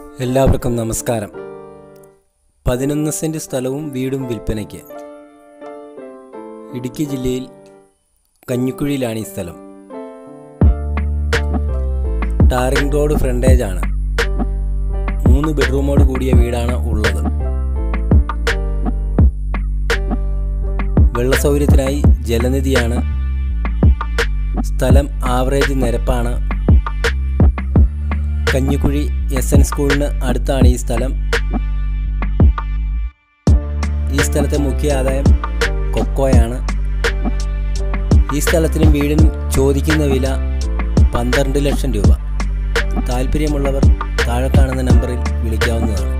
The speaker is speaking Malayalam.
എല്ലാവർക്കും നമസ്കാരം പതിനൊന്ന് സെൻറ് സ്ഥലവും വീടും വിൽപ്പനയ്ക്ക് ഇടുക്കി ജില്ലയിൽ കഞ്ഞിക്കുഴിയിലാണ് ഈ സ്ഥലം ടാറിംഗ് റോഡ് ഫ്രണ്ടേജ് ആണ് മൂന്ന് ബെഡ്റൂമോട് കൂടിയ വീടാണ് ഉള്ളത് വെള്ള സൗകര്യത്തിനായി ജലനിധിയാണ് സ്ഥലം ആവറേജ് നിരപ്പാണ് കഞ്ഞിക്കുഴി എസ് എൻ സ്കൂളിന് അടുത്താണ് ഈ സ്ഥലം ഈ സ്ഥലത്തെ മുഖ്യ ആദായം കൊക്കോയാണ് ഈ സ്ഥലത്തിനും വീടിനും ചോദിക്കുന്ന വില പന്ത്രണ്ട് ലക്ഷം രൂപ താല്പര്യമുള്ളവർ താഴെ കാണുന്ന നമ്പറിൽ വിളിക്കാവുന്നതാണ്